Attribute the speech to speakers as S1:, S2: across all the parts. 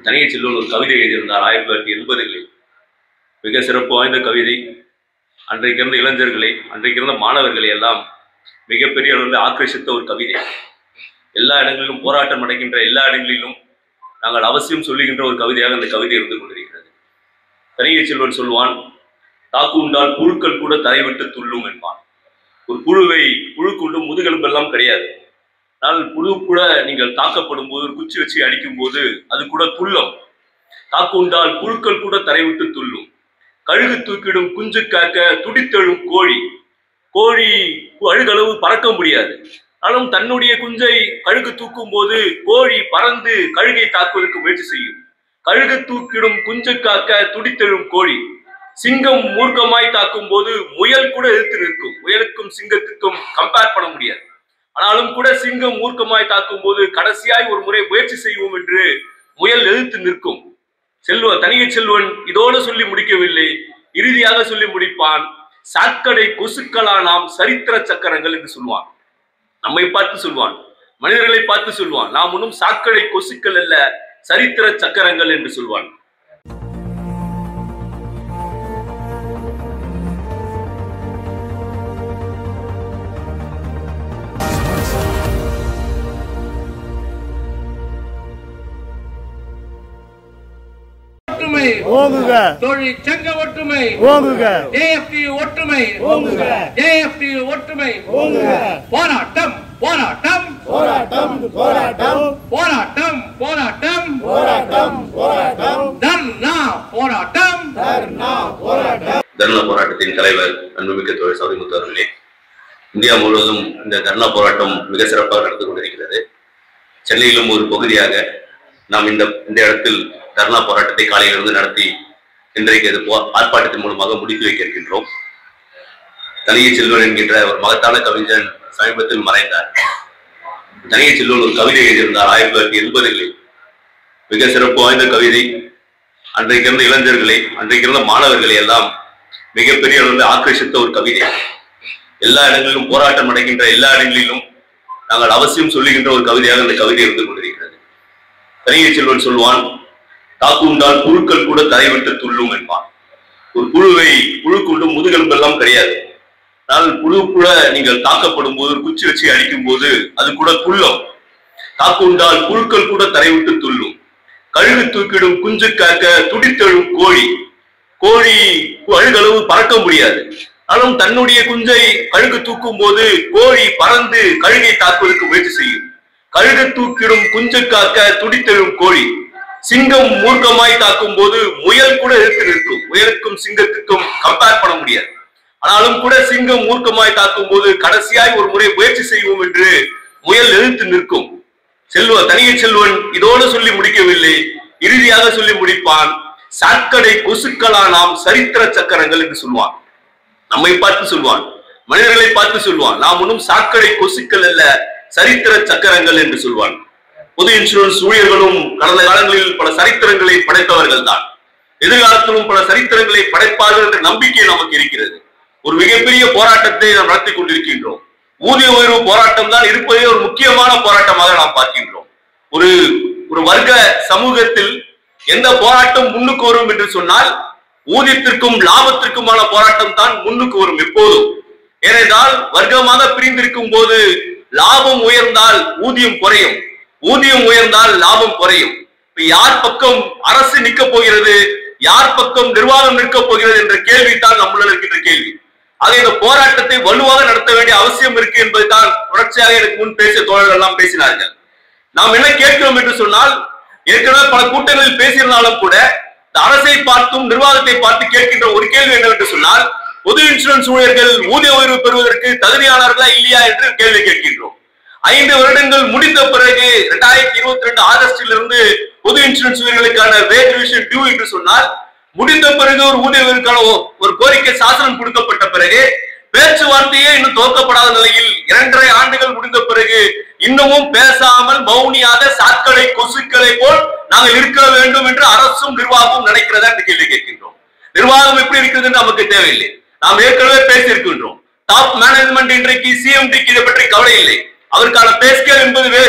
S1: தனிய செல்வன் ஒரு கவிதை எழுதியிருந்தார் ஆயிரத்தி தொள்ளாயிரத்தி எண்பதுகளில் மிக சிறப்பு வாய்ந்த கவிதை அன்றைக்கு இருந்த இளைஞர்களை அன்றைக்கு இருந்த மாணவர்களை எல்லாம் மிகப்பெரிய அளவில் ஆக்கிரசித்த ஒரு கவிதை எல்லா இடங்களிலும் போராட்டம் நடக்கின்ற எல்லா இடங்களிலும் நாங்கள் அவசியம் சொல்லுகின்ற ஒரு கவிதையாக அந்த கவிதை இருந்து கொண்டிருக்கிறது தனிய செல்வன் சொல்வான் தாக்கு உண்டால் புழுக்கள் கூட தலைவிட்டு துள்ளும் என்பான் ஒரு புழுவை புழு கொண்டு முதுகெலும்பெல்லாம் கிடையாது ஆனால் புழு கூட நீங்கள் தாக்கப்படும் போது ஒரு குச்சி வச்சு அடிக்கும் போது அது கூட துள்ளும் தாக்கு உண்டால் புழுக்கள் கூட தரைவிட்டு துள்ளும் கழுகு தூக்கிடும் குஞ்சு காக்க துடித்தெழும் கோழி கோழி அழுகளவு பறக்க முடியாது ஆனாலும் தன்னுடைய குஞ்சை கழுகு தூக்கும் போது கோழி பறந்து கழுகை தாக்குவதற்கு முயற்சி செய்யும் கழுகு தூக்கிடும் குஞ்சு காக்க துடித்தெழும் கோழி சிங்கம் மூர்க்கமாய் தாக்கும் போது முயல் கூட எதிர்த்து நிற்கும் முயலுக்கும் சிங்கத்துக்கும் கம்பேர் பண்ண முடியாது ஆனாலும் கூட சிங்கம் மூர்க்கமாய் தாக்கும் போது கடைசியாய் ஒரு முறை முயற்சி செய்வோம் என்று முயல் எதிர்த்து நிற்கும் செல்வ தனிய செல்வன் இதோடு சொல்லி முடிக்கவில்லை இறுதியாக சொல்லி முடிப்பான் சாக்கடை கொசுக்களா நாம் சரித்திர சக்கரங்கள் என்று சொல்வான் நம்மை பார்த்து சொல்வான் மனிதர்களை பார்த்து சொல்வான் நாம் ஒன்றும் சாக்கடை கொசுக்கள் அல்ல சரித்திர சக்கரங்கள் என்று சொல்வான்
S2: ஒற்றுமை
S3: ஓங்குக
S2: தொழிற்சங்க ஒற்றுமை
S3: ஓங்குக
S2: ஜேஎஃப்டி ஒற்றுமை
S3: ஓங்குக.
S2: ஜேஎஃப்டி ஒற்றுமை
S3: ஓங்குக.
S2: போராட்டம் போராட்டம்
S3: போராட்டம் போராட்டம்
S2: போராட்டம் போராட்டம்
S3: போராட்டம் போராட்டம்
S2: தர்ணா போராட்டம்
S3: தர்ணா போராட்டம்
S1: தர்ணா போராட்டத்தின் தலைவர் அன்புமிக்க தோழர் சௌரிமுத்து அவர்களே இந்தியா முழுவதும் இந்த தர்ணா போராட்டம் மிக சிறப்பாக நடந்து கொண்டிருக்கிறது சென்னையிலும் ஒரு பகுதியாக நாம் இந்த இந்த இடத்தில் தர்ணா போராட்டத்தை காலையிலிருந்து நடத்தி இன்றைக்கு இது போ- ஆர்ப்பாட்டத்தின் மூலமாக முடித்து வைக்க இருக்கின்றோம் தனிய செல்வன் என்கின்ற ஒரு மகத்தான கவிஞன் சமீபத்தில் மறைந்தார் தனிய செல்வன் ஒரு கவிதை எழுதியிருந்தார் ஆயிரத்தி தொள்ளாயிரத்தி எண்பதுகளில் மிக சிறப்பு வாய்ந்த கவிதை அன்றைக்கு இருந்த இளைஞர்களை அன்றைக்கு இருந்த மாணவர்களை எல்லாம் மிகப்பெரிய அளவில் ஆக்கிரசித்த ஒரு கவிதை எல்லா இடங்களிலும் போராட்டம் நடக்கின்ற எல்லா இடங்களிலும் நாங்கள் அவசியம் சொல்லுகின்ற ஒரு கவிதையாக அந்த கவிதை இருந்து கொண்டிருக்கிறது தனிய செல்வன் சொல்வான் தாக்கு உண்டால் புழுக்கள் கூட தரைவிட்டு துள்ளும் என்பான் ஒரு புழுவை புழு கொண்டு முதுகெலும்பெல்லாம் கிடையாது ஆனால் புழு கூட நீங்கள் தாக்கப்படும் போது ஒரு குச்சி வச்சு அடிக்கும் போது அது கூட துள்ளும் தாக்கு உண்டால் புழுக்கள் கூட தரைவிட்டு துள்ளும் கழுகு தூக்கிடும் குஞ்சு காக்க துடித்தெழும் கோழி கோழி அழுகளவு பறக்க முடியாது ஆனாலும் தன்னுடைய குஞ்சை கழுகு தூக்கும் போது கோழி பறந்து கழுகை தாக்குவதற்கு முயற்சி செய்யும் கழுகு தூக்கிடும் குஞ்சு காக்க துடித்தெழும் கோழி சிங்கம் மூர்க்கமாய் தாக்கும் போது முயல் கூட எதிர்த்து நிற்கும் முயலுக்கும் சிங்கத்துக்கும் கம்பேர் பண்ண முடியாது ஆனாலும் கூட சிங்கம் மூர்க்கமாய் தாக்கும் போது கடைசியாய் ஒரு முறை முயற்சி செய்வோம் என்று முயல் எதிர்த்து நிற்கும் செல்வ தனிய செல்வன் இதோடு சொல்லி முடிக்கவில்லை இறுதியாக சொல்லி முடிப்பான் சாக்கடை கொசுக்களா நாம் சரித்திர சக்கரங்கள் என்று சொல்வான் நம்மை பார்த்து சொல்வான் மனிதர்களை பார்த்து சொல்வான் நாம் ஒன்றும் சாக்கடை கொசுக்கள் அல்ல சரித்திர சக்கரங்கள் என்று சொல்வான் பொது இன்சூரன்ஸ் ஊழியர்களும் கடந்த காலங்களில் பல சரித்திரங்களை படைத்தவர்கள் தான் எதிர்காலத்திலும் பல சரித்திரங்களை படைப்பார்கள் என்ற நம்பிக்கை நமக்கு இருக்கிறது ஒரு மிகப்பெரிய போராட்டத்தை நாம் நடத்தி கொண்டிருக்கின்றோம் ஊதிய உயர்வு போராட்டம் தான் இருப்பதே ஒரு முக்கியமான போராட்டமாக நாம் பார்க்கின்றோம் ஒரு ஒரு வர்க்க சமூகத்தில் எந்த போராட்டம் முன்னுக்கு வரும் என்று சொன்னால் ஊதியத்திற்கும் லாபத்திற்குமான போராட்டம் தான் முன்னுக்கு வரும் எப்போதும் ஏனென்றால் வர்க்கமாக பிரிந்திருக்கும் போது லாபம் உயர்ந்தால் ஊதியம் குறையும் ஊதியம் உயர்ந்தால் லாபம் குறையும் இப்ப யார் பக்கம் அரசு நிற்க போகிறது யார் பக்கம் நிர்வாகம் நிற்க போகிறது என்ற கேள்வி தான் நம்மளுடன் இருக்கின்ற கேள்வி ஆக இந்த போராட்டத்தை வலுவாக நடத்த வேண்டிய அவசியம் இருக்கு என்பதுதான் தொடர்ச்சியாக எனக்கு முன் பேசிய தோழர்கள் எல்லாம் பேசினார்கள் நாம் என்ன கேட்கிறோம் என்று சொன்னால் ஏற்கனவே பல கூட்டங்களில் பேசியிருந்தாலும் கூட இந்த அரசை பார்த்தும் நிர்வாகத்தை பார்த்து கேட்கின்ற ஒரு கேள்வி என்னவென்று சொன்னால் பொது இன்சூரன்ஸ் ஊழியர்கள் ஊதிய உயர்வு பெறுவதற்கு தகுதியானவர்களா இல்லையா என்று கேள்வி கேட்கின்றோம் ஐந்து வருடங்கள் முடிந்த பிறகு இரண்டாயிரத்தி இருபத்தி ரெண்டு ஆகஸ்டில் இருந்து பொது இன்சூரன்ஸ் ஊழியர்களுக்கான வேஜ் ரிவிஷன் டியூ என்று சொன்னால் முடிந்த பிறகு ஒரு ஊதிய உயர்வுக்கான ஒ- ஒரு கோரிக்கை சாசனம் கொடுக்கப்பட்ட பிறகு பேச்சுவார்த்தையே இன்னும் துவக்கப்படாத நிலையில் இரண்டரை ஆண்டுகள் முடிந்த பிறகு இன்னமும் பேசாமல் மௌனியாக சாக்கடை கொசுக்களை போல் நாங்கள் இருக்க வேண்டும் என்று அரசும் நிர்வாகமும் நினைக்கிறதா என்று கேள்வி கேட்கின்றோம் நிர்வாகம் எப்படி இருக்கிறது என்று நமக்கு தேவையில்லை நாம் ஏற்கனவே பேசியிருக்கின்றோம் டாப் மேனேஜ்மெண்ட் இன்றைக்கு சிஎம்டிக்கு இதை பற்றி கவலை இல்லை அவருக்கான பேஸ்கேல் என்பது வேறு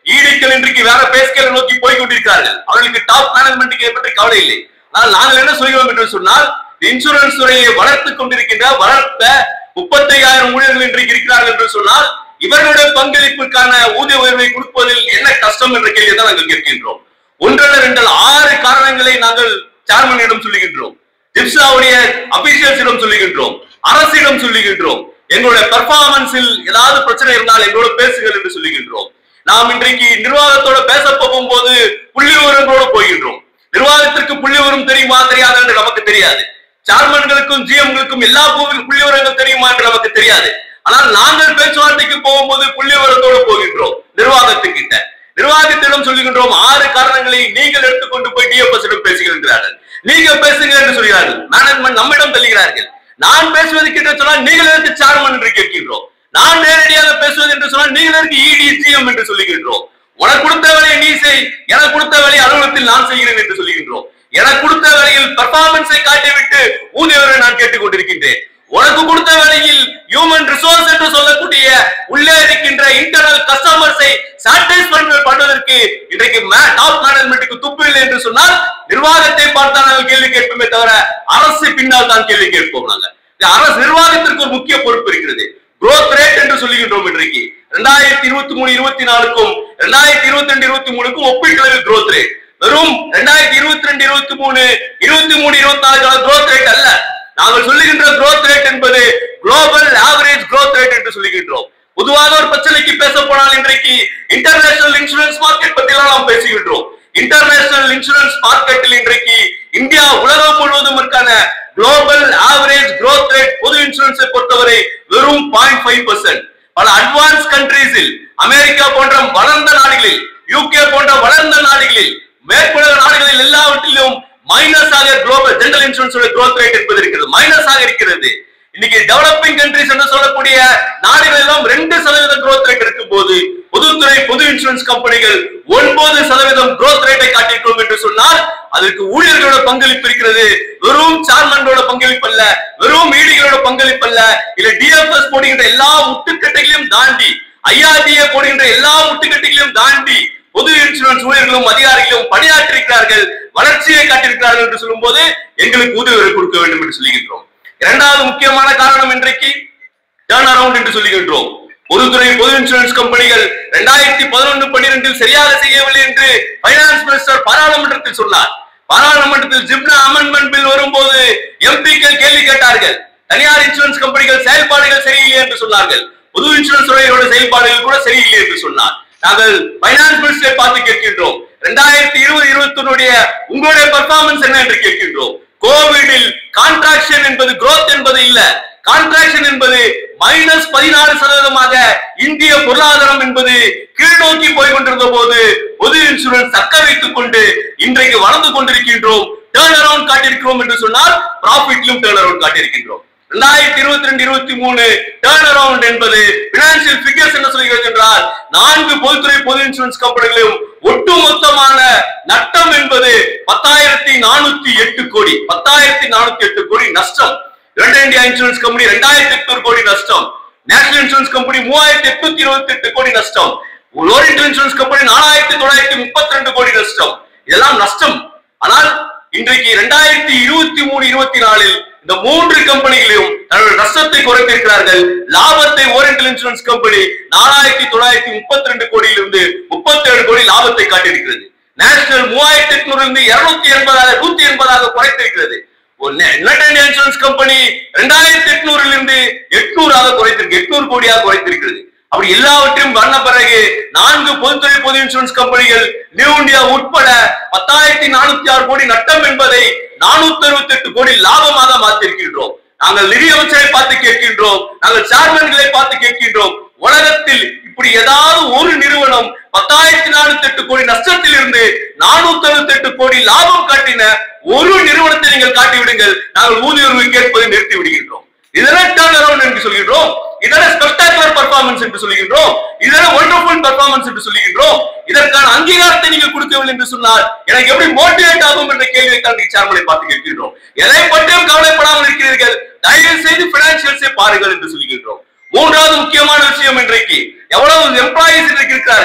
S1: ஈடிக்கள் இன்றைக்கு வேற பேஸ்கேலை நோக்கி போய் கொண்டிருக்கிறார்கள் அவர்களுக்கு டாப் மேனேஜ்மெண்ட்டுக்கு பற்றி கவலை இல்லை ஆனால் நாங்கள் என்ன சொல்கிறோம் என்று சொன்னால் இன்சூரன்ஸ் துறையை வளர்த்துக் கொண்டிருக்கின்ற வளர்த்த முப்பத்தையாயிரம் ஊழியர்கள் இன்றைக்கு இருக்கிறார்கள் என்று சொன்னால் இவர்களுடைய பங்களிப்புக்கான ஊதிய உயர்வை கொடுப்பதில் என்ன கஷ்டம் என்ற கேள்வியை தான் நாங்கள் கேட்கின்றோம் ஒன்றல்ல ரெண்டல் ஆறு காரணங்களை நாங்கள் சேர்மனிடம் சொல்லுகின்றோம் ஜிப்சாவுடைய அபிஷியல்ஸிடம் சொல்லுகின்றோம் அரசிடம் சொல்லுகின்றோம் எங்களுடைய பெர்ஃபார்மன்ஸில் ஏதாவது பிரச்சனை இருந்தால் எங்களோட பேசுங்கள் என்று சொல்லுகின்றோம் நாம் இன்றைக்கு நிர்வாகத்தோட பேச போகும்போது புள்ளி விவரங்களோடு போகின்றோம் நிர்வாகத்திற்கு புள்ளி விவரம் தெரியுமா தெரியாது என்று நமக்கு தெரியாது சேர்மன்களுக்கும் ஜிஎம்களுக்கும் எல்லா புள்ளி புள்ளி விவரங்கள் தெரியுமா என்று நமக்கு தெரியாது ஆனால் நாங்கள் பேச்சுவார்த்தைக்கு போகும்போது புள்ளி விவரத்தோடு போகின்றோம் நிர்வாகத்துக்கிட்ட நிர்வாகத்திடம் சொல்லுகின்றோம் ஆறு காரணங்களை நீங்கள் எடுத்துக்கொண்டு போய் டிஎஃப்எஸ் இடம் பேசுகிறார்கள் நீங்க பேசுங்க என்று சொல்கிறார்கள் மேனேஜ்மெண்ட் நம்மிடம் தள்ளுகிறார்கள் நான் பேசுவது கிட்ட சொன்னால் நீங்கள் எதற்கு சேர்மன் என்று கேட்கின்றோம் நான் நேரடியாக பேசுவது என்று சொன்னால் நீங்கள் எதற்கு இடி ஜிஎம் என்று சொல்லுகின்றோம் உனக்கு கொடுத்த வேலையை நீ செய் எனக்கு கொடுத்த வேலையை அலுவலகத்தில் நான் செய்கிறேன் என்று சொல்லுகின்றோம் எனக்கு கொடுத்த வேலையில் பெர்ஃபார்மன்ஸை காட்டிவிட்டு ஊதியவரை நான் கேட்டுக்கொண்டிருக்கின்றேன் உனக்கு கொடுத்த வேலையில் ஹியூமன் ரிசோர்ஸ் என்று சொல்லக்கூடிய உள்ளே இருக்கின்ற இன்டர்னல் கஸ்டமர்ஸை சாட்டிஸ்ஃபை பண்ணுவதற்கு இன்றைக்கு டாப் மேனேஜ்மெண்ட்டுக்கு துப்பு இல்லை என்று சொன்னால் நிர்வாகத்தை பார்த்தா நாங்கள் கேள்வி கேட்போமே தவிர அரசு பின்னால் தான் கேள்வி கேட்போம் நாங்க இந்த அரசு நிர்வாகத்திற்கு ஒரு முக்கிய பொறுப்பு இருக்கிறது growth ரேட் என்று சொல்லுகின்றோம் இன்றைக்கு ரெண்டாயிரத்தி இருபத்தி மூணு இருபத்தி நாலுக்கும் ரெண்டாயிரத்தி இருபத்தி ரெண்டு இருபத்தி மூணுக்கும் ஒப்பீட்டளவில் growth ரேட் வெறும் ரெண்டாயிரத்தி இருபத்தி ரெண்டு இருபத்தி மூணு இருபத்தி மூணு இருபத்தி நாலுக்கான growth ரேட் அல்ல நாங்கள் சொல்லுகின்ற growth ரேட் என்பது குளோபல் ஆவரேஜ் growth ரேட் என்று சொல்லுகின்றோம் பொதுவாக ஒரு பிரச்சனைக்கு பேச போனால் இன்றைக்கு இன்டர்நேஷனல் இன்சூரன்ஸ் மார்க்கெட் பத்தி எல்லாம் நாம் பேசுகின்றோம் இன்டர்நேஷனல் இன்சூரன்ஸ் மார்க்கெட்டில் இன்றைக்கு இந்தியா உலகம் முழுவதும் இருக்கான குளோபல் ஆவரேஜ் growth ரேட் பொது இன்சூரன்ஸை பொறுத்தவரை வெறும் பாயிண்ட் ஃபைவ் பர்சன்ட் பல அட்வான்ஸ் கண்ட்ரீஸில் அமெரிக்கா போன்ற வளர்ந்த நாடுகளில் யூகே போன்ற வளர்ந்த நாடுகளில் மேற்குலக நாடுகளில் எல்லாவற்றிலும் மைனஸ் ஆக global general insurance growth rate என்பது இருக்கிறது மைனஸ் ஆக இருக்கிறது இன்னைக்கு டெவலப்பிங் கண்ட்ரிஸ் என்று சொல்லக்கூடிய நாடுகள் எல்லாம் ரெண்டு சதவீத growth ரேட் இருக்கும் போது பொதுத்துறை பொது இன்சூரன்ஸ் கம்பெனிகள் ஒன்பது சதவீதம் growth ரேட்டை காட்டியிருக்கிறோம் என்று சொன்னால் அதற்கு ஊழியர்களோட பங்களிப்பு இருக்கிறது வெறும் சேர்மனோட பங்களிப்பு அல்ல வெறும் ஈடிகளோட பங்களிப்பு அல்ல இல்ல டிஎஃப்எஸ் போடுகின்ற எல்லா முட்டுக்கட்டைகளையும் தாண்டி ஐஆர்டிஏ போடுகின்ற எல்லா முட்டுக்கட்டைகளையும் தாண்டி பொது இன்சூரன்ஸ் ஊழியர்களும் அதிகாரிகளும் பணியாற்றிருக்கிறார்கள் வளர்ச்சியை காட்டியிருக்கிறார்கள் என்று சொல்லும்போது எங்களுக்கு உதவி கொடுக்க வேண்டும் என்று சொல்லுகின்றோம் இரண்டாவது முக்கியமான காரணம் இன்றைக்கு டர்ன் அரவுண்ட் என்று சொல்லுகின்றோம் பொதுத்துறை பொது இன்சூரன்ஸ் கம்பெனிகள் இரண்டாயிரத்தி பதினொன்று பன்னிரெண்டில் சரியாக செய்யவில்லை என்று பைனான்ஸ் மினிஸ்டர் பாராளுமன்றத்தில் சொன்னார் பாராளுமன்றத்தில் ஜிப்னா அமெண்ட்மெண்ட் பில் வரும்போது எம்பிக்கள் கேள்வி கேட்டார்கள் தனியார் இன்சூரன்ஸ் கம்பெனிகள் செயல்பாடுகள் சரியில்லை என்று சொன்னார்கள் பொது இன்சூரன்ஸ் துறையோட செயல்பாடுகள் கூட சரியில்லை என்று சொன்னார் நாங்கள் பைனான்ஸ் மினிஸ்டரை பார்த்து கேட்கின்றோம் இரண்டாயிரத்தி இருபது இருபத்தி உங்களுடைய பர்ஃபார்மன்ஸ் என்ன என்று கேட்கின்றோம் கோவிடில் கான்ட்ராக்ஷன் என்பது growth என்பது இல்ல கான்ட்ராக்ஷன் என்பது மைனஸ் பதினாறு சதவீதமாக இந்திய பொருளாதாரம் என்பது கீழ் நோக்கி போய் கொண்டிருந்த போது பொது இன்சூரன்ஸ் தக்க வைத்துக் கொண்டு இன்றைக்கு வளர்ந்து கொண்டிருக்கின்றோம் டேர்ன் அரவுண்ட் காட்டியிருக்கிறோம் என்று சொன்னால் ப்ராஃபிட்லும் டேர்ன் அரவுண்ட் காட்டியிருக்கின்றோம் ரெண்டாயிரத்தி இருபத்தி ரெண்டு இருபத்தி மூணு டேர்ன் அரவுண்ட் என்பது பினான்சியல் ஃபிகர்ஸ் என்ன சொல்கிறது என்றால் நான்கு பொதுத்துறை பொது இன்சூரன்ஸ் கம்பெனிகளையும் ஒட்டுமொத்தமான நட்டம் என்பது பத்தாயிரத்தி நானூத்தி எட்டு கோடி பத்தாயிரத்தி நானூத்தி எட்டு கோடி நஷ்டம் இரண்டு இந்தியா இன்சூரன்ஸ் கம்பெனி ரெண்டாயிரத்தி எட்நூறு கோடி நஷ்டம் நேஷனல் இன்சூரன்ஸ் கம்பெனி மூவாயிரத்தி எட்நூத்தி இருபத்தி எட்டு கோடி நஷ்டம் ஓரியன்டல் இன்சூரன்ஸ் கம்பெனி நாலாயிரத்தி தொள்ளாயிரத்தி முப்பத்தி ரெண்டு கோடி நஷ்டம் இதெல்லாம் நஷ்டம் ஆனால் இன்றைக்கு இரண்டாயிரத்தி இருபத்தி மூணு இருபத்தி நாலில் இந்த மூன்று கம்பெனிகளையும் தன்னுடைய நஷ்டத்தை குறைத்திருக்கிறார்கள் லாபத்தை ஓரியன்டல் இன்சூரன்ஸ் கம்பெனி நாலாயிரத்தி தொள்ளாயிரத்தி முப்பத்தி ரெண்டு கோடியிலிருந்து முப்பத்தி ஏழு கோடி லாபத்தை காட்டியிருக்கிறது நேஷனல் மூவாயிரத்தி எட்நூறுல இருந்து இருநூத்தி எண்பதாக நூத்தி எண்பதாக குறைத்திருக்கிறது யுனைடெட் இன்சூரன்ஸ் கம்பெனி ரெண்டாயிரத்தி எட்நூறுல இருந்து எட்நூறாக குறைத்திருக்கு எட்நூறு கோடியாக குறைத்திருக்கிறது அப்படி எல்லாவற்றையும் வந்த பிறகு நான்கு பொதுத்துறை பொது இன்சூரன்ஸ் கம்பெனிகள் நியூ இந்தியா உட்பட பத்தாயிரத்தி நானூத்தி ஆறு கோடி நட்டம் என்பதை நானூத்தி அறுபத்தி எட்டு கோடி லாபமாக மாற்றிருக்கின்றோம் நாங்கள் நிதி அமைச்சரை பார்த்து கேட்கின்றோம் நாங்கள் சேர்மன்களை பார்த்து கேட்கின்றோம் உலகத்தில் இப்படி ஏதாவது ஒரு நிறுவனம் பத்தாயிரத்தி நானூத்தி எட்டு கோடி நஷ்டத்தில் இருந்து நானூத்தி அறுபத்தி எட்டு கோடி லாபம் காட்டின ஒரு நிறுவனத்தை நீங்கள் காட்டி விடுங்கள் நாங்கள் ஊதிய உயர்வு கேட்பதை நிறுத்தி விடுகின்றோம் இதெல்லாம் டர்ன் அரவுண்ட் என்று சொல்கின்றோம் இதெல்லாம் ஸ்பெக்டாகுலர் பர்ஃபார்மன்ஸ் என்று சொல்லுகின்றோம் இதெல்லாம் ஒண்டர்ஃபுல் பர்ஃபார்மன்ஸ் என்று சொல்லுகின்றோம் இதற்கான அங்கீகாரத்தை நீங்கள் கொடுக்கவில்லை என்று சொன்னால் எனக்கு எப்படி மோட்டிவேட் ஆகும் என்ற கேள்வியை தான் சேர்மனை பார்த்து கேட்கின்றோம் எதை பற்றியும் கவலைப்படாமல் இருக்கிறீர்கள் தயவு செய்து பினான்சியல்ஸை பாருங்கள் என்று சொல்லுகின்றோம் மூன்றாவது முக்கியமான விஷயம் இன்றைக்கு எவ்வளவு எம்ப்ளாயிஸ் இன்றைக்கு இருக்கிறார்கள்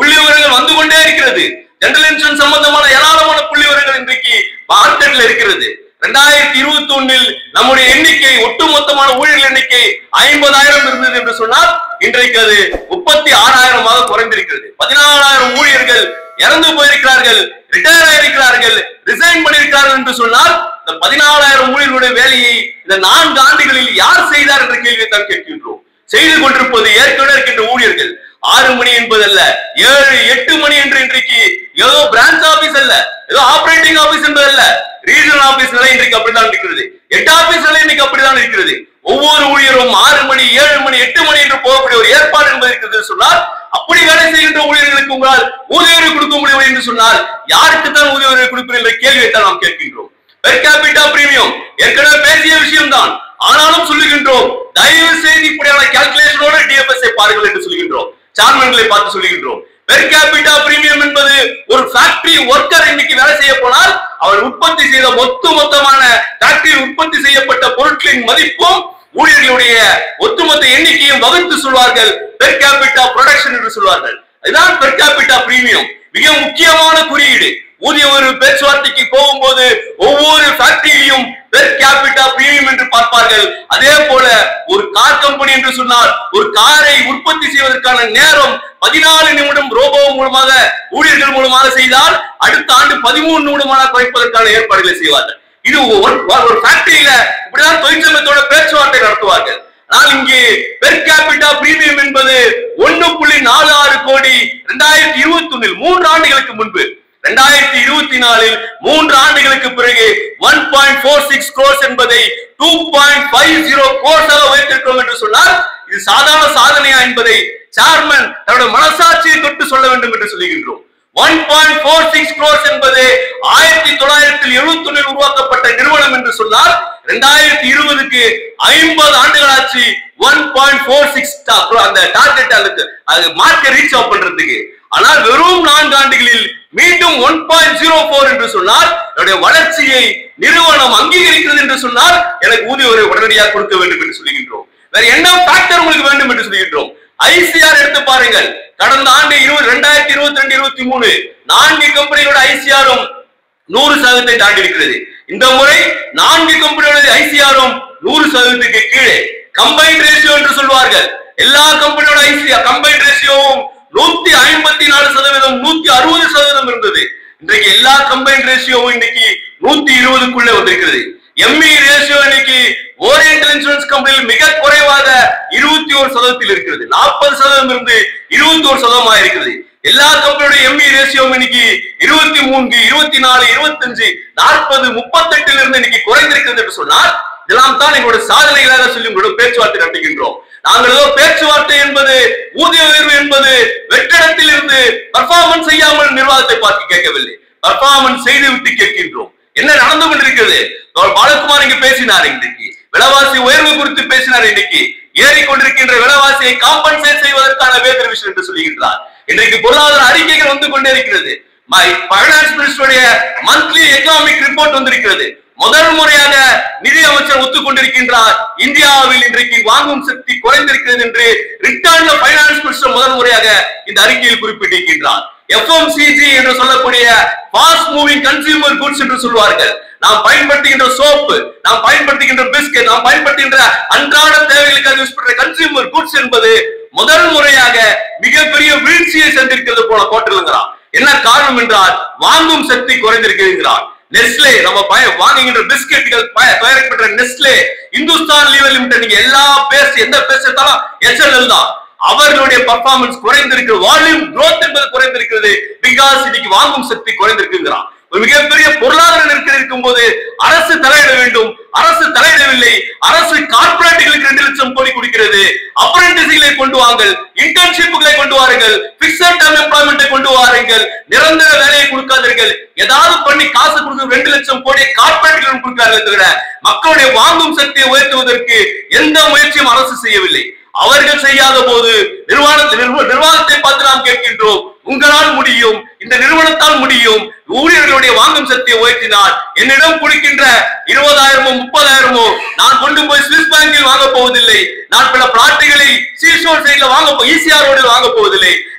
S1: புள்ளி விவரங்கள் வந்து கொண்டே இருக்கிறது ஜெனரல் இன்சூரன்ஸ் சம்பந்தமான ஏராளமான புள்ளி விவரங்கள் இன்றைக்கு மார்க்கெட்ல இருக்கிறது ரெண்டாயிரத்தி இருபத்தி ஒன்னில் நம்முடைய எண்ணிக்கை ஒட்டுமொத்தமான ஊழியர்கள் எண்ணிக்கை ஐம்பதாயிரம் இருந்தது என்று சொன்னால் இன்றைக்கு அது முப்பத்தி ஆறாயிரமாக குறைந்திருக்கிறது பதினாலாயிரம் ஊழியர்கள் இறந்து போயிருக்கிறார்கள் ரிட்டையர் ஆயிருக்கிறார்கள் ரிசைன் பண்ணியிருக்கிறார்கள் என்று சொன்னால் இந்த பதினாலாயிரம் ஊழியர்களுடைய வேலையை இந்த நான்கு ஆண்டுகளில் யார் செய்தார் என்ற கேள்வியை தான் கேட்கின்றோம் செய்து கொண்டிருப்பது ஏற்கனவே இருக்கின்ற ஊழியர்கள் ஆறு மணி என்பதல்ல ஏழு எட்டு மணி என்று இன்றைக்கு ஏதோ பிரான்ச் ஆபீஸ் அல்ல ஏதோ ஆபரேட்டிங் ஆபீஸ் என்பதல்ல ரீஜனல் ஆபீஸ் நிலை இன்றைக்கு அப்படித்தான் இருக்கிறது எட்டு ஆபீஸ் நிலை இன்றைக்கு அப்படித்தான் இருக்கிறது ஒவ்வொரு ஊழியரும் ஆறு மணி ஏழு மணி எட்டு மணி என்று போகக்கூடிய ஒரு ஏற்பாடு என்பது இருக்கிறது என்று சொன்னால் அப்படி வேலை செய்கின்ற ஊழியர்களுக்கு உங்களால் ஊதிய கொடுக்க முடியவில்லை என்று சொன்னால் யாருக்கு தான் ஊதிய உயர்வு கொடுப்பீர்கள் என்ற கேள்வியை தான் நாம் கேட்கின்றோம் பெர் கேபிட்டா பிரீமியம் ஏற்கனவே பேசிய விஷயம்தான் ஆனாலும் சொல்லுகின்றோம் தயவு செய்து இப்படியான கால்குலேஷனோட டிஎஃப்எஸ் பாருங்கள் என்று சொல்லுகின்றோம் சார்மன்களை பார்த்து சொல்லுகின்றோம் பெர் கேபிட்டா பிரீமியம் என்பது ஒரு ஃபேக்டரி ஒர்க்கர் இன்னைக்கு வேலை செய்ய போனால் அவர் உற்பத்தி செய்த மொத்த மொத்தமான ஃபேக்டரியில் உற்பத்தி செய்யப்பட்ட பொருட்களின் மதிப்பும் ஊழியர்களுடைய ஒட்டுமொத்த எண்ணிக்கையும் வகுத்து சொல்வார்கள் பெர் கேபிட்டா ப்ரொடக்ஷன் என்று சொல்வார்கள் இதுதான் பெர் கேபிட்டா பிரீமியம் மிக முக்கியமான குறியீடு ஊதிய ஒரு பேச்சுவார்த்தைக்கு போகும்போது ஒவ்வொரு ஃபேக்டரியிலும் பெர் கேபிட்டா பிரீமியம் என்று பார்ப்பார்கள் அதே போல ஒரு கார் கம்பெனி என்று சொன்னால் ஒரு காரை உற்பத்தி செய்வதற்கான நேரம் பதினாலு நிமிடம் ரோபோ மூலமாக ஊழியர்கள் மூலமாக செய்தால் அடுத்த ஆண்டு பதிமூணு நிமிடமாக குறைப்பதற்கான ஏற்பாடுகளை செய்வார்கள் இது ஒரு- ஒரு ஃபேக்டரியில இப்படிதான் தொழிற்சங்கத்தோட பேச்சுவார்த்தை நடத்துவார்கள் ஆனால் இங்கே பெர் கேபிட்டா பிரீமியம் என்பது ஒன்னு புள்ளி நாலு ஆறு கோடி ரெண்டாயிரத்தி இருபத்தி ஒன்னில் மூன்று ஆண்டுகளுக்கு முன்பு ரெண்டாயிரத்தி இருபத்தி நாலில் மூன்று ஆண்டுகளுக்கு பிறகு one point four six crores என்பதை டூ பாயிண்ட் ஃபைவ் ஜீரோ கோர்ஸாக வைத்திருக்கிறோம் என்று சொன்னால் இது சாதாரண சாதனையா என்பதை சேர்மன் தன்னுடைய மனசாட்சியை தொட்டு சொல்ல வேண்டும் என்று சொல்லுகின்றோம் one point four six crores என்பது ஆயிரத்தி தொள்ளாயிரத்தி எழுபத்தி ஒன்னில் உருவாக்கப்பட்ட நிறுவனம் என்று சொன்னால் ரெண்டாயிரத்தி இருபதுக்கு ஐம்பது ஆண்டுகள் ஆச்சு ஒன் பாயிண்ட் ஃபோர் சிக்ஸ் அந்த டார்கெட் அதுக்கு அது மார்க்கெட் ரீச் அவுட் பண்றதுக்கு ஆனால் வெறும் நான்கு ஆண்டுகளில் மீண்டும் ஒன் பாயிண்ட் ஜீரோ போர் என்று சொன்னால் என்னுடைய வளர்ச்சியை நிறுவனம் அங்கீகரிக்கிறது என்று சொன்னால் எனக்கு ஊதிய உயர்வை உடனடியாக கொடுக்க வேண்டும் என்று சொல்லுகின்றோம் வேற என்ன ஃபேக்டர் உங்களுக்கு வேண்டும் என்று சொல்லுகின்றோம் ஐசிஆர் எடுத்து பாருங்கள் கடந்த ஆண்டு இருபது ரெண்டாயிரத்தி இருபத்தி ரெண்டு இருபத்தி மூணு நான்கு கம்பெனிகளோட ஐசிஆரும் நூறு சதவீதத்தை தாண்டி இருக்கிறது இந்த முறை நான்கு கம்பெனியோட ஐசிஆரும் நூறு சதவீதத்துக்கு கீழே கம்பைன் ரேஷியோ என்று சொல்வார்கள் எல்லா கம்பெனியோட ஐசிஆர் கம்பைன் ரேஷியோவும் நூத்தி ஐம்பத்தி நாலு சதவீதம் நூத்தி அறுபது சதவீதம் இருந்தது இன்றைக்கு எல்லா கம்பைன் ரேஷியோவும் இன்னைக்கு நூத்தி இருபதுக்குள்ளே வந்திருக்கிறது எம்இ ரேஷியோ இன்னைக்கு ஓரியன்டல் இன்சூரன்ஸ் கம்பெனியில் மிக குறைவாக இருபத்தி ஒரு சதவீதத்தில் இருக்கிறது நாற்பது சதவீதம் இருந்து இருபத்தி ஒரு சதவீதமாக இருக்கிறது எல்லா கம்பெனியோட எம்இ ரேஷியோ இன்னைக்கு இருபத்தி மூன்று இருபத்தி நாலு இருபத்தஞ்சு நாற்பது முப்பத்தெட்டுல இருந்து இன்னைக்கு குறைந்திருக்கிறது என்று சொன்னால் இதெல்லாம் தான் எங்களுடைய சாதனைகளாக சொல்லி உங்களோட பேச்சுவார்த்தை நடத்துகின்றோம் நாங்கள் ஏதோ பேச்சுவார்த்தை என்பது ஊதிய உயர்வு என்பது வெற்றிடத்தில் இருந்து பர்ஃபார்மன்ஸ் செய்யாமல் நிர்வாகத்தை பார்த்து கேட்கவில்லை பர்ஃபார்மன்ஸ் செய்து விட்டு கேட்கின்றோம் என்ன நடந்து கொண்டிருக்கிறது அவர் பாலகுமார் இங்கு பேசினார் இன்றைக்கு விலைவாசி உயர்வு குறித்து பேசினார் இன்னைக்கு ஏறிக்கொண்டிருக்கின்ற விலைவாசியை காம்பன்சேட் செய்வதற்கான வேதர் விஷயம் என்று சொல்லுகின்றார் இன்றைக்கு பொருளாதார அறிக்கைகள் வந்து கொண்டே இருக்கிறது பைனான்ஸ் மினிஸ்டருடைய மந்த்லி எக்கனாமிக் ரிப்போர்ட் வந்திருக்கிறது முதல் முறையாக நிதி அமைச்சர் ஒத்துக்கொண்டிருக்கின்றார் இந்தியாவில் இன்றைக்கு வாங்கும் சக்தி குறைந்திருக்கிறது என்று ரிட்டர்ன் பைனான்ஸ் மினிஸ்டர் முதல் முறையாக இந்த அறிக்கையில் குறிப்பிட்டிருக்கின்றார் எஃப்எம்சிஜி என்று சொல்லக்கூடிய ஃபாஸ்ட் மூவிங் கன்சியூமர் குட்ஸ் என்று சொல்வார்கள் நாம் பயன்படுத்துகின்ற சோப்பு நாம் பயன்படுத்துகின்ற பிஸ்கட் நாம் பயன்படுத்துகின்ற அன்றாட தேவைகளுக்காக யூஸ் பண்ற கன்சியூமர் குட்ஸ் என்பது முதல் முறையாக மிகப்பெரிய வீழ்ச்சியை சந்திருக்கிறது போல போட்டிருக்கிறான் என்ன காரணம் என்றால் வாங்கும் சக்தி குறைந்திருக்கிறார் நெஸ்லே நம்ம பய வாங்குகின்ற பிஸ்கெட்டுகள் தயாரிக்கப்படுற நெஸ்லே இந்துஸ்தான் லீவர் லிமிடெட் நீங்க எல்லா பேஸ் எந்த பேஸ் எடுத்தாலும் எஸ்எல்எல் தான் அவர்களுடைய பர்ஃபார்மன்ஸ் குறைந்திருக்கு வால்யூம் growth என்பது குறைந்திருக்கிறது பிகாஸ் இன்னைக்கு வாங்கும் சக்தி குறைந்திருக்குங்கிறான் ஒரு மிகப்பெரிய பொருளாதார நெருக்கடி இருக்கும் போது அரசு தலையிட வேண்டும் அரசு தலையிடவில்லை அரசு கார்பரேட்டுகளுக்கு ரெண்டு லட்சம் கோடி கொடுக்கிறது அப்ரண்டிஸ்களை கொண்டு வாங்கள் இன்டர்ன்ஷிப்புகளை கொண்டு வாருங்கள் பிக்சட் டர்ம் எம்ப்ளாய்மெண்ட்டை கொண்டு வாருங்கள் நிரந்தர வேலையை கொடுக்காதீர்கள் ஏதாவது பண்ணி காசு கொடுக்க ரெண்டு லட்சம் கோடி கார்பரேட்டுகளும் கொடுக்கார்கள் தவிர மக்களுடைய வாங்கும் சக்தியை உயர்த்துவதற்கு எந்த முயற்சியும் அரசு செய்யவில்லை அவர்கள் செய்யாத போது நிர்வாண நிர்வ- நிர்வாகத்தை பார்த்து நாம் கேட்கின்றோம் உங்களால் முடியும் இந்த நிறுவனத்தால் முடியும் ஊழியர்களுடைய வாங்கும் சக்தியை உயர்த்தினால் என்னிடம் கொடுக்கின்ற இருபதாயிரமோ முப்பதாயிரமோ நான் கொண்டு போய் சுவிஸ் பேங்கில் வாங்க போவதில்லை நான் பல பிளாட்டுகளை சீஷோர் சைட்ல வாங்க ஈசிஆர் ரோடில் வாங்க போவதில்லை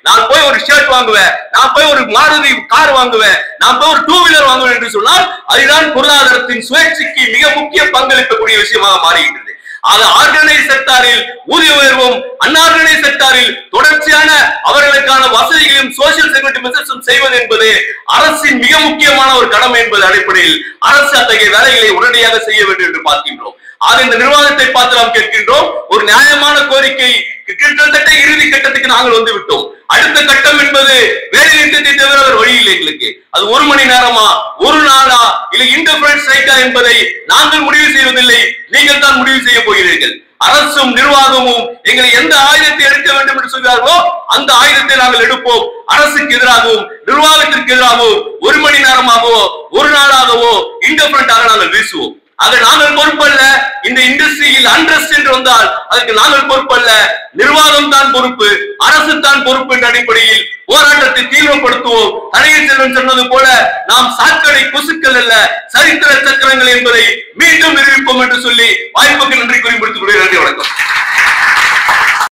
S1: நான் போய் ஒரு ஷர்ட் வாங்குவேன் நான் போய் ஒரு மாருதி கார் வாங்குவேன் நான் போய் ஒரு டூ வீலர் வாங்குவேன் என்று சொன்னால் அதுதான் பொருளாதாரத்தின் சுழற்சிக்கு மிக முக்கிய பங்களிக்கக்கூடிய விஷயமாக மாறுகின்றது அது ஆர்கனைஸ் செக்டாரில் ஊதிய உயர்வும் அன்ஆர்கனைஸ் செக்டாரில் தொடர்ச்சியான அவர்களுக்கான வசதிகளையும் சோசியல் செக்யூரிட்டி மெசேஜும் செய்வது என்பது அரசின் மிக முக்கியமான ஒரு கடமை என்பது அடிப்படையில் அரசு அத்தகைய வேலைகளை உடனடியாக செய்ய வேண்டும் என்று பார்க்கின்றோம் ஆக இந்த நிர்வாகத்தை பார்த்து நாம் கேட்கின்றோம் ஒரு நியாயமான கோரிக்கை கிட்டத்தட்ட இறுதி கட்டத்துக்கு நாங்கள் வந்து விட்டோம் அடுத்த கட்டம் என்பது வேலை நிறுத்தத்தை தவிர வேறு வழி இல்லை எங்களுக்கு அது ஒரு மணி நேரமா ஒரு நாளா இல்லை இன்டர்பிரட் ஸ்ட்ரைக்கா என்பதை நாங்கள் முடிவு செய்வதில்லை நீங்கள் தான் முடிவு செய்ய போகிறீர்கள் அரசும் நிர்வாகமும் எங்களை எந்த ஆயுதத்தை எடுக்க வேண்டும் என்று சொல்கிறார்களோ அந்த ஆயுதத்தை நாங்கள் எடுப்போம் அரசுக்கு எதிராகவும் நிர்வாகத்திற்கு எதிராகவும் ஒரு மணி நேரமாகவோ ஒரு நாளாகவோ இன்டர்பிரண்டாக நாங்கள் வீசுவோம் ஆக நாங்கள் பொறுப்பல்ல இந்த இண்டஸ்ட்ரியில் அண்ட்ரஸ்ட் என்று வந்தால் அதுக்கு நாங்கள் பொறுப்பல்ல நிர்வாகம் தான் பொறுப்பு அரசு தான் பொறுப்பு என்ற அடிப்படையில் போராட்டத்தை தீவிரப்படுத்துவோம் தடையில் செல்வன் சொன்னது போல நாம் சாக்கடை கொசுக்கள் அல்ல சரித்திர சக்கரங்கள் என்பதை மீண்டும் நிரூபிப்போம் என்று சொல்லி வாய்ப்புக்கு நன்றி கூறி முடித்துக் கொள்கிறேன்